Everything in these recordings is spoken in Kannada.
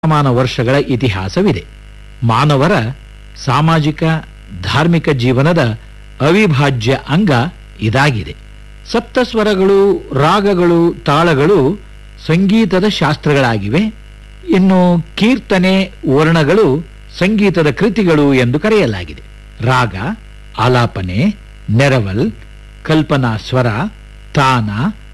ಶತಮಾನ ವರ್ಷಗಳ ಇತಿಹಾಸವಿದೆ ಮಾನವರ ಸಾಮಾಜಿಕ ಧಾರ್ಮಿಕ ಜೀವನದ ಅವಿಭಾಜ್ಯ ಅಂಗ ಇದಾಗಿದೆ ಸಪ್ತಸ್ವರಗಳು ರಾಗಗಳು ತಾಳಗಳು ಸಂಗೀತದ ಶಾಸ್ತ್ರಗಳಾಗಿವೆ ಇನ್ನು ಕೀರ್ತನೆ ವರ್ಣಗಳು ಸಂಗೀತದ ಕೃತಿಗಳು ಎಂದು ಕರೆಯಲಾಗಿದೆ ರಾಗ ಆಲಾಪನೆ ನೆರವಲ್ ಕಲ್ಪನಾ ಸ್ವರ ತಾನ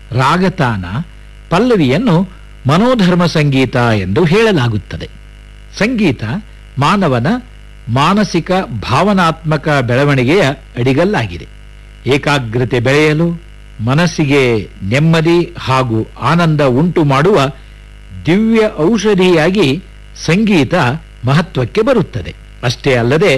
ರಾಗತಾನ ಪಲ್ಲವಿಯನ್ನು ಮನೋಧರ್ಮ ಸಂಗೀತ ಎಂದು ಹೇಳಲಾಗುತ್ತದೆ ಸಂಗೀತ ಮಾನವನ ಮಾನಸಿಕ ಭಾವನಾತ್ಮಕ ಬೆಳವಣಿಗೆಯ ಅಡಿಗಲ್ಲಾಗಿದೆ ಏಕಾಗ್ರತೆ ಬೆಳೆಯಲು ಮನಸ್ಸಿಗೆ ನೆಮ್ಮದಿ ಹಾಗೂ ಆನಂದ ಉಂಟು ಮಾಡುವ ದಿವ್ಯ ಔಷಧಿಯಾಗಿ ಸಂಗೀತ ಮಹತ್ವಕ್ಕೆ ಬರುತ್ತದೆ ಅಷ್ಟೇ ಅಲ್ಲದೆ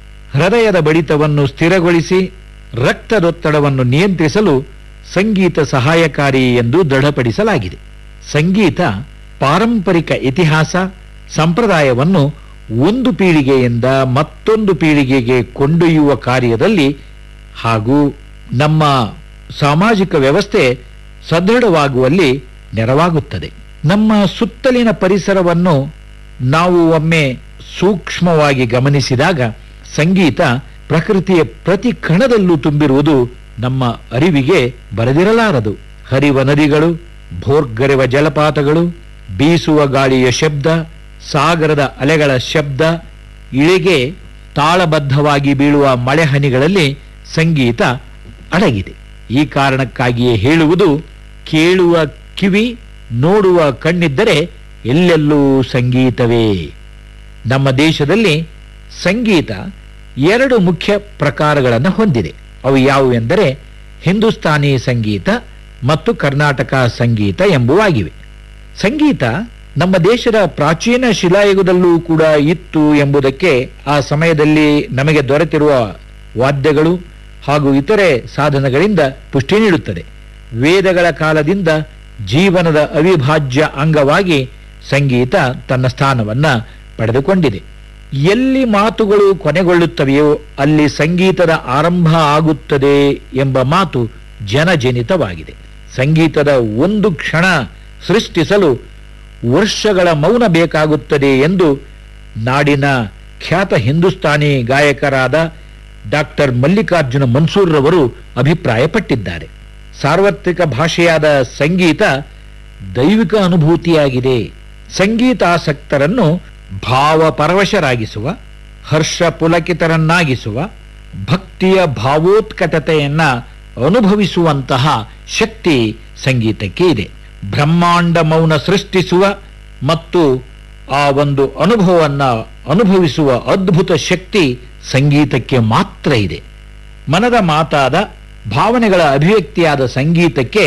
ಹೃದಯದ ಬಡಿತವನ್ನು ಸ್ಥಿರಗೊಳಿಸಿ ರಕ್ತದೊತ್ತಡವನ್ನು ನಿಯಂತ್ರಿಸಲು ಸಂಗೀತ ಸಹಾಯಕಾರಿ ಎಂದು ದೃಢಪಡಿಸಲಾಗಿದೆ ಸಂಗೀತ ಪಾರಂಪರಿಕ ಇತಿಹಾಸ ಸಂಪ್ರದಾಯವನ್ನು ಒಂದು ಪೀಳಿಗೆಯಿಂದ ಮತ್ತೊಂದು ಪೀಳಿಗೆಗೆ ಕೊಂಡೊಯ್ಯುವ ಕಾರ್ಯದಲ್ಲಿ ಹಾಗೂ ನಮ್ಮ ಸಾಮಾಜಿಕ ವ್ಯವಸ್ಥೆ ಸದೃಢವಾಗುವಲ್ಲಿ ನೆರವಾಗುತ್ತದೆ ನಮ್ಮ ಸುತ್ತಲಿನ ಪರಿಸರವನ್ನು ನಾವು ಒಮ್ಮೆ ಸೂಕ್ಷ್ಮವಾಗಿ ಗಮನಿಸಿದಾಗ ಸಂಗೀತ ಪ್ರಕೃತಿಯ ಪ್ರತಿ ಕಣದಲ್ಲೂ ತುಂಬಿರುವುದು ನಮ್ಮ ಅರಿವಿಗೆ ಬರದಿರಲಾರದು ಹರಿವ ನದಿಗಳು ಭೋರ್ಗರೆವ ಜಲಪಾತಗಳು ಬೀಸುವ ಗಾಳಿಯ ಶಬ್ದ ಸಾಗರದ ಅಲೆಗಳ ಶಬ್ದ ಇಳೆಗೆ ತಾಳಬದ್ಧವಾಗಿ ಬೀಳುವ ಮಳೆಹನಿಗಳಲ್ಲಿ ಸಂಗೀತ ಅಡಗಿದೆ ಈ ಕಾರಣಕ್ಕಾಗಿಯೇ ಹೇಳುವುದು ಕೇಳುವ ಕಿವಿ ನೋಡುವ ಕಣ್ಣಿದ್ದರೆ ಎಲ್ಲೆಲ್ಲೂ ಸಂಗೀತವೇ ನಮ್ಮ ದೇಶದಲ್ಲಿ ಸಂಗೀತ ಎರಡು ಮುಖ್ಯ ಪ್ರಕಾರಗಳನ್ನು ಹೊಂದಿದೆ ಅವು ಯಾವುವೆಂದರೆ ಹಿಂದೂಸ್ತಾನಿ ಸಂಗೀತ ಮತ್ತು ಕರ್ನಾಟಕ ಸಂಗೀತ ಎಂಬುವಾಗಿವೆ ಸಂಗೀತ ನಮ್ಮ ದೇಶದ ಪ್ರಾಚೀನ ಶಿಲಾಯುಗದಲ್ಲೂ ಕೂಡ ಇತ್ತು ಎಂಬುದಕ್ಕೆ ಆ ಸಮಯದಲ್ಲಿ ನಮಗೆ ದೊರೆತಿರುವ ವಾದ್ಯಗಳು ಹಾಗೂ ಇತರೆ ಸಾಧನಗಳಿಂದ ಪುಷ್ಟಿ ನೀಡುತ್ತದೆ ವೇದಗಳ ಕಾಲದಿಂದ ಜೀವನದ ಅವಿಭಾಜ್ಯ ಅಂಗವಾಗಿ ಸಂಗೀತ ತನ್ನ ಸ್ಥಾನವನ್ನ ಪಡೆದುಕೊಂಡಿದೆ ಎಲ್ಲಿ ಮಾತುಗಳು ಕೊನೆಗೊಳ್ಳುತ್ತವೆಯೋ ಅಲ್ಲಿ ಸಂಗೀತದ ಆರಂಭ ಆಗುತ್ತದೆ ಎಂಬ ಮಾತು ಜನಜನಿತವಾಗಿದೆ ಸಂಗೀತದ ಒಂದು ಕ್ಷಣ ಸೃಷ್ಟಿಸಲು ವರ್ಷಗಳ ಮೌನ ಬೇಕಾಗುತ್ತದೆ ಎಂದು ನಾಡಿನ ಖ್ಯಾತ ಹಿಂದೂಸ್ತಾನಿ ಗಾಯಕರಾದ ಡಾಕ್ಟರ್ ಮಲ್ಲಿಕಾರ್ಜುನ ಮನ್ಸೂರ್ ರವರು ಅಭಿಪ್ರಾಯಪಟ್ಟಿದ್ದಾರೆ ಸಾರ್ವತ್ರಿಕ ಭಾಷೆಯಾದ ಸಂಗೀತ ದೈವಿಕ ಅನುಭೂತಿಯಾಗಿದೆ ಸಂಗೀತಾಸಕ್ತರನ್ನು ಭಾವಪರವಶರಾಗಿಸುವ ಹರ್ಷ ಪುಲಕಿತರನ್ನಾಗಿಸುವ ಭಕ್ತಿಯ ಭಾವೋತ್ಕಟತೆಯನ್ನ ಅನುಭವಿಸುವಂತಹ ಶಕ್ತಿ ಸಂಗೀತಕ್ಕೆ ಇದೆ ಬ್ರಹ್ಮಾಂಡ ಮೌನ ಸೃಷ್ಟಿಸುವ ಮತ್ತು ಆ ಒಂದು ಅನುಭವವನ್ನ ಅನುಭವಿಸುವ ಅದ್ಭುತ ಶಕ್ತಿ ಸಂಗೀತಕ್ಕೆ ಮಾತ್ರ ಇದೆ ಮನದ ಮಾತಾದ ಭಾವನೆಗಳ ಅಭಿವ್ಯಕ್ತಿಯಾದ ಸಂಗೀತಕ್ಕೆ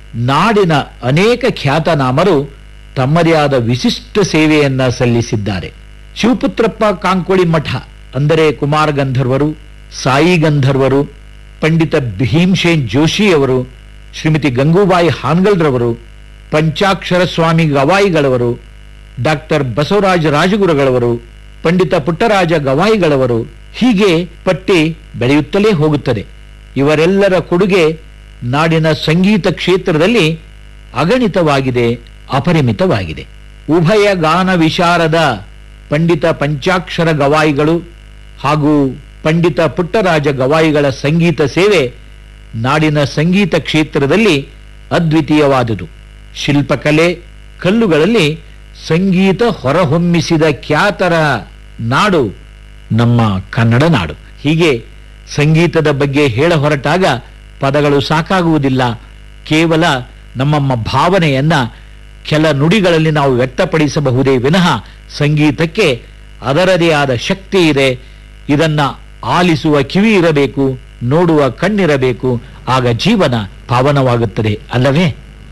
ನಾಡಿನ ಅನೇಕ ಖ್ಯಾತನಾಮರು ತಮ್ಮದೇ ಆದ ವಿಶಿಷ್ಟ ಸೇವೆಯನ್ನ ಸಲ್ಲಿಸಿದ್ದಾರೆ ಶಿವಪುತ್ರಪ್ಪ ಕಾಂಕೋಳಿ ಮಠ ಅಂದರೆ ಕುಮಾರ ಗಂಧರ್ವರು ಸಾಯಿ ಗಂಧರ್ವರು ಪಂಡಿತ ಭೀಮ್ಸೇನ್ ಜೋಶಿಯವರು ಶ್ರೀಮತಿ ಗಂಗೂಬಾಯಿ ಹಾನ್ಗಲ್ರವರು ಪಂಚಾಕ್ಷರ ಸ್ವಾಮಿ ಗವಾಯಿಗಳವರು ಡಾಕ್ಟರ್ ಬಸವರಾಜ ರಾಜಗುರುಗಳವರು ಪಂಡಿತ ಪುಟ್ಟರಾಜ ಗವಾಯಿಗಳವರು ಹೀಗೆ ಪಟ್ಟಿ ಬೆಳೆಯುತ್ತಲೇ ಹೋಗುತ್ತದೆ ಇವರೆಲ್ಲರ ಕೊಡುಗೆ ನಾಡಿನ ಸಂಗೀತ ಕ್ಷೇತ್ರದಲ್ಲಿ ಅಗಣಿತವಾಗಿದೆ ಅಪರಿಮಿತವಾಗಿದೆ ಉಭಯ ಗಾನ ವಿಶಾರದ ಪಂಡಿತ ಪಂಚಾಕ್ಷರ ಗವಾಯಿಗಳು ಹಾಗೂ ಪಂಡಿತ ಪುಟ್ಟರಾಜ ಗವಾಯಿಗಳ ಸಂಗೀತ ಸೇವೆ ನಾಡಿನ ಸಂಗೀತ ಕ್ಷೇತ್ರದಲ್ಲಿ ಅದ್ವಿತೀಯವಾದುದು ಶಿಲ್ಪಕಲೆ ಕಲ್ಲುಗಳಲ್ಲಿ ಸಂಗೀತ ಹೊರಹೊಮ್ಮಿಸಿದ ಖ್ಯಾತರ ನಾಡು ನಮ್ಮ ಕನ್ನಡ ನಾಡು ಹೀಗೆ ಸಂಗೀತದ ಬಗ್ಗೆ ಹೇಳ ಹೊರಟಾಗ ಪದಗಳು ಸಾಕಾಗುವುದಿಲ್ಲ ಕೇವಲ ನಮ್ಮ ಭಾವನೆಯನ್ನ ಕೆಲ ನುಡಿಗಳಲ್ಲಿ ನಾವು ವ್ಯಕ್ತಪಡಿಸಬಹುದೇ ವಿನಃ ಸಂಗೀತಕ್ಕೆ ಅದರದೇ ಆದ ಶಕ್ತಿ ಇದೆ ಇದನ್ನ ಆಲಿಸುವ ಕಿವಿ ಇರಬೇಕು ನೋಡುವ ಕಣ್ಣಿರಬೇಕು ಆಗ ಜೀವನ ಪಾವನವಾಗುತ್ತದೆ ಅಲ್ಲವೇ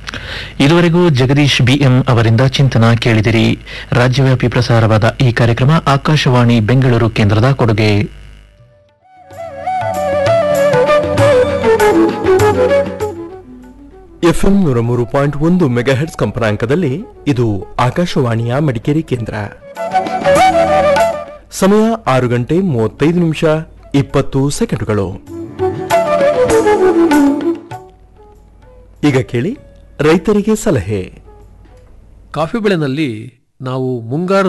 ಇದುವರೆಗೂ ಜಗದೀಶ್ ಬಿಎಂ ಅವರಿಂದ ಚಿಂತನ ಕೇಳಿದಿರಿ ರಾಜ್ಯವ್ಯಾಪಿ ಪ್ರಸಾರವಾದ ಈ ಕಾರ್ಯಕ್ರಮ ಆಕಾಶವಾಣಿ ಬೆಂಗಳೂರು ಕೇಂದ್ರದ ಕೊಡುಗೆ ಎಫ್ಎಂ ನೂರ ಮೂರು ಪಾಯಿಂಟ್ ಒಂದು ಮೆಗಾಹೆಟ್ಸ್ ಕಂಪನಾಂಕದಲ್ಲಿ ಇದು ಆಕಾಶವಾಣಿಯ ಮಡಿಕೇರಿ ಕೇಂದ್ರ ಸಮಯ ಆರು ಗಂಟೆ ಮೂವತ್ತೈದು ನಿಮಿಷ ಇಪ್ಪತ್ತು ಸೆಕೆಂಡುಗಳು ಈಗ ಕೇಳಿ ರೈತರಿಗೆ ಸಲಹೆ ಕಾಫಿ ಬೆಳೆನಲ್ಲಿ ನಾವು ಮುಂಗಾರು